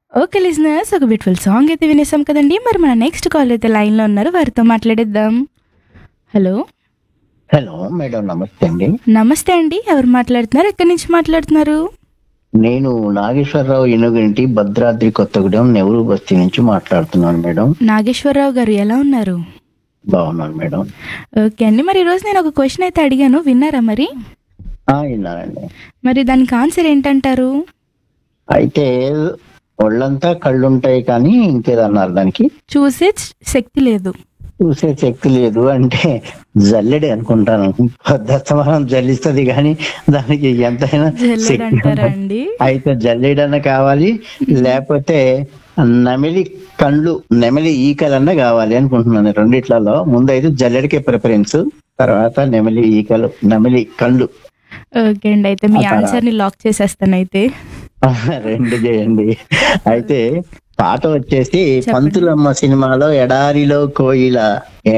Okay listeners ఒక beautiful song అయితే వినేసాం కదండి మరి మన నెక్స్ట్ కాల్ అయితే లైన్లో ఉన్నారు వారితో మాట్లాడేద్దాం హలో హలో మేడం నమస్తే అండి నమస్తే అండి ఎవరు మాట్లాడుతున్నారు ఎక్కడి నుంచి మాట్లాడుతున్నారు నేను నాగేశ్వరరావు ఇనుగుంటి భద్రాద్రి కొత్తగూడెం నెహ్రూ బస్తీ నుంచి మాట్లాడుతున్నాను మేడం నాగేశ్వరరావు గారు ఎలా ఉన్నారు బాగున్నాను మేడం ఓకే అండి మరి ఈరోజు నేను ఒక క్వశ్చన్ అయితే అడిగాను విన్నారా మరి ఆ, విన్నానండి మరి దానికి ఆన్సర్ ఏంటంటారు అయితే ఒళ్ళంతా కళ్ళుంటాయి కానీ ఇంకేదన్నారు దానికి చూసే శక్తి లేదు చూసే శక్తి లేదు అంటే జల్లెడే అనుకుంటాను దస్తమానం జల్లిస్తుంది కానీ దానికి ఎంతైనా జల్లెడ శక్తి అంటారా ఉండదు. అండి అయితే జల్లెడన్న కావాలి లేకపోతే నమిలి కండ్లు నెమలి ఈకలన్న కావాలి అనుకుంటున్నాను రెండిట్లలో ముందు అయితే జల్లెడకే ప్రిఫరెన్స్ తర్వాత నెమలి ఈకలు నమిలి కండ్లు ఓకే అండి అయితే మీ ఆ తర్వాత- ఆన్సర్ ని లాక్ చేసేస్తాను అయితే రెండు చేయండి అయితే పాట వచ్చేసి పంతులమ్మ సినిమాలో ఎడారిలో కోయిల